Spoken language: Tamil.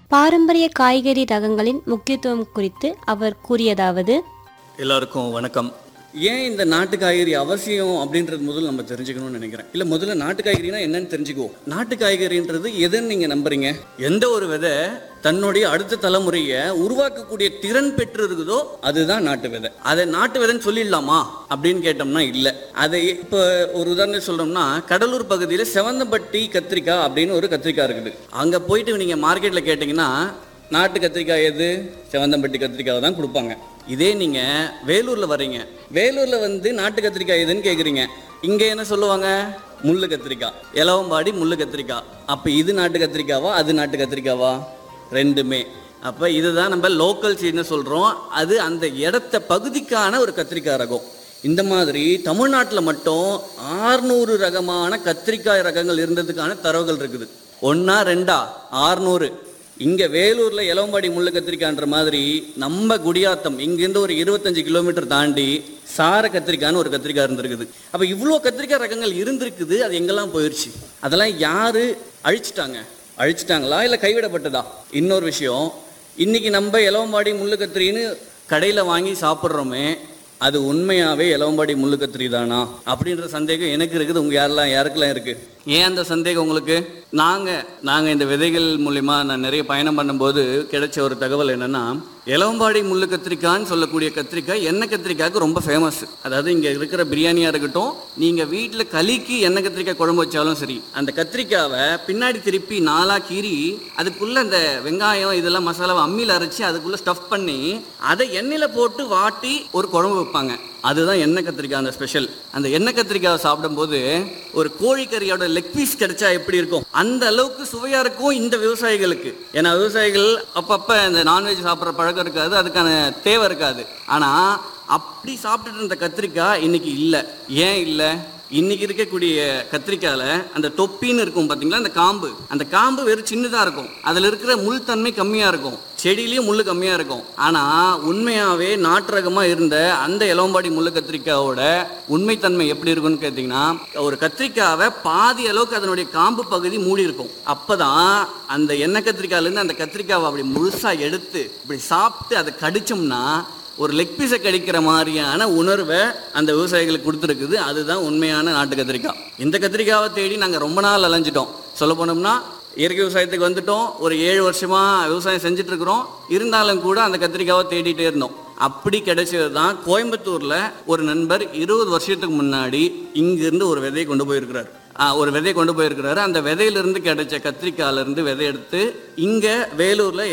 பாரம்பரிய காய்கறி ரகங்களின் முக்கியத்துவம் குறித்து அவர் கூறியதாவது எல்லாருக்கும் வணக்கம் ஏன் இந்த நாட்டு காய்கறி அவசியம் அப்படின்றது முதல்ல நம்ம தெரிஞ்சுக்கணும்னு நினைக்கிறேன் இல்லை முதல்ல நாட்டு காய்கறினா என்னன்னு தெரிஞ்சுக்குவோம் நாட்டு காய்கறின்றது எதுன்னு நீங்கள் நம்புறீங்க எந்த ஒரு விதை தன்னுடைய அடுத்த தலைமுறையை உருவாக்கக்கூடிய திறன் பெற்று இருக்குதோ அதுதான் நாட்டு விதை அதை நாட்டு விதைன்னு சொல்லிடலாமா அப்படின்னு கேட்டோம்னா இல்லை அதை இப்போ ஒரு உதாரணம் சொல்றோம்னா கடலூர் பகுதியில் செவந்தம்பட்டி கத்திரிக்காய் அப்படின்னு ஒரு கத்திரிக்காய் இருக்குது அங்கே போயிட்டு நீங்கள் மார்க்கெட்டில் கேட்டிங்கன்னா நாட்டு கத்திரிக்காய் எது செவந்தம்பட்டி கத்திரிக்காய் தான் கொடுப்பாங்க இதே நீங்கள் வேலூரில் வர்றீங்க வேலூரில் வந்து நாட்டு கத்திரிக்காய் எதுன்னு கேட்குறீங்க இங்கே என்ன சொல்லுவாங்க முள்ளு கத்திரிக்காய் இலவம்பாடி முள்ளு கத்திரிக்காய் அப்போ இது நாட்டு கத்திரிக்காவா அது நாட்டு கத்திரிக்காவா ரெண்டுமே அப்போ இதுதான் நம்ம லோக்கல் சீட்னு சொல்கிறோம் அது அந்த இடத்த பகுதிக்கான ஒரு கத்திரிக்காய் ரகம் இந்த மாதிரி தமிழ்நாட்டில் மட்டும் ஆறுநூறு ரகமான கத்திரிக்காய் ரகங்கள் இருந்ததுக்கான தரவுகள் இருக்குது ஒன்றா ரெண்டா ஆறுநூறு இங்கே வேலூரில் இளவம்பாடி முள்ளு கத்திரிக்கான்ற மாதிரி நம்ம குடியாத்தம் இங்கேருந்து ஒரு இருபத்தஞ்சு கிலோமீட்டர் தாண்டி சார கத்திரிக்கான்னு ஒரு கத்திரிக்காய் இருந்திருக்குது அப்போ இவ்வளோ கத்திரிக்காய் ரகங்கள் இருந்திருக்குது அது எங்கெல்லாம் போயிடுச்சு அதெல்லாம் யாரு அழிச்சிட்டாங்க அழிச்சிட்டாங்களா இல்லை கைவிடப்பட்டதா இன்னொரு விஷயம் இன்னைக்கு நம்ம இளவம்பாடி முள்ளு கத்திரின்னு கடையில் வாங்கி சாப்பிட்றோமே அது உண்மையாவே இளவம்பாடி முள்ளு கத்திரி தானா அப்படின்ற சந்தேகம் எனக்கு இருக்குது உங்க யாரெல்லாம் யாருக்கெல்லாம் இருக்கு ஏன் அந்த சந்தேகம் உங்களுக்கு நாங்க நாங்க இந்த விதைகள் மூலியமா நான் நிறைய பயணம் பண்ணும்போது கிடைச்ச ஒரு தகவல் என்னன்னா இளவம்பாடி முள்ளு கத்திரிக்காய்ன்னு சொல்லக்கூடிய கத்திரிக்காய் எண்ணெய் கத்திரிக்காய்க்கு ரொம்ப ஃபேமஸ் அதாவது இங்க இருக்கிற பிரியாணியா இருக்கட்டும் நீங்க வீட்டுல களிக்கு எண்ணெய் கத்திரிக்காய் குழம்பு வச்சாலும் சரி அந்த கத்திரிக்காவை பின்னாடி திருப்பி நாலா கீறி அதுக்குள்ள அந்த வெங்காயம் இதெல்லாம் மசாலாவை அம்மியில் அரைச்சி அதுக்குள்ள ஸ்டஃப் பண்ணி அதை எண்ணெயில போட்டு வாட்டி ஒரு குழம்பு வைப்பாங்க அதுதான் எண்ணெய் கத்திரிக்காய் அந்த ஸ்பெஷல் அந்த எண்ணெய் கத்திரிக்காயை சாப்பிடும்போது ஒரு கோழிக்கறியோட லெக் பீஸ் கிடைச்சா எப்படி இருக்கும் அந்த அளவுக்கு சுவையா இருக்கும் இந்த விவசாயிகளுக்கு ஏன்னா விவசாயிகள் அப்பப்ப இந்த நான்வெஜ் சாப்பிட்ற பழக்கம் இருக்காது அதுக்கான தேவை இருக்காது ஆனா அப்படி சாப்பிட்டுட்டு இருந்த கத்திரிக்காய் இன்னைக்கு இல்லை ஏன் இல்லை இன்னைக்கு இருக்கக்கூடிய கத்திரிக்காயில அந்த தொப்பின்னு இருக்கும் பாத்தீங்களா அந்த காம்பு அந்த காம்பு வெறும் சின்னதா இருக்கும் அதுல இருக்கிற முள் தன்மை கம்மியா இருக்கும் செடியிலயும் முள்ளு கம்மியா இருக்கும் ஆனா உண்மையாவே நாட்டு ரகமா இருந்த அந்த இளவம்பாடி முள்ளு கத்திரிக்காயோட உண்மைத்தன்மை எப்படி இருக்கும்னு கேட்டீங்கன்னா ஒரு கத்திரிக்காவை பாதி அளவுக்கு அதனுடைய காம்பு பகுதி மூடி இருக்கும் அப்பதான் அந்த எண்ணெய் கத்திரிக்காயில இருந்து அந்த கத்திரிக்காவை அப்படி முழுசா எடுத்து இப்படி சாப்பிட்டு அதை கடிச்சோம்னா ஒரு லெக் பீஸை கடிக்கிற மாதிரியான உணர்வை அந்த விவசாயிகளுக்கு கொடுத்துருக்குது அதுதான் உண்மையான நாட்டு கத்திரிக்காய் இந்த கத்திரிக்காவை தேடி நாங்கள் ரொம்ப நாள் அலைஞ்சிட்டோம் சொல்ல போனோம்னா இயற்கை விவசாயத்துக்கு வந்துட்டோம் ஒரு ஏழு வருஷமா விவசாயம் செஞ்சுட்டு இருக்கிறோம் இருந்தாலும் கூட அந்த கத்திரிக்காவை தேடிட்டே இருந்தோம் அப்படி கிடைச்சது தான் கோயம்புத்தூர்ல ஒரு நண்பர் இருபது வருஷத்துக்கு முன்னாடி இங்கிருந்து ஒரு விதையை கொண்டு போயிருக்கிறார் ஆ, ஒரு விதையை கொண்டு போயிருக்கிறாரு அந்த விதையிலிருந்து கிடைச்ச கத்திரிக்காயில இருந்து விதை எடுத்து இங்க வேலூர்ல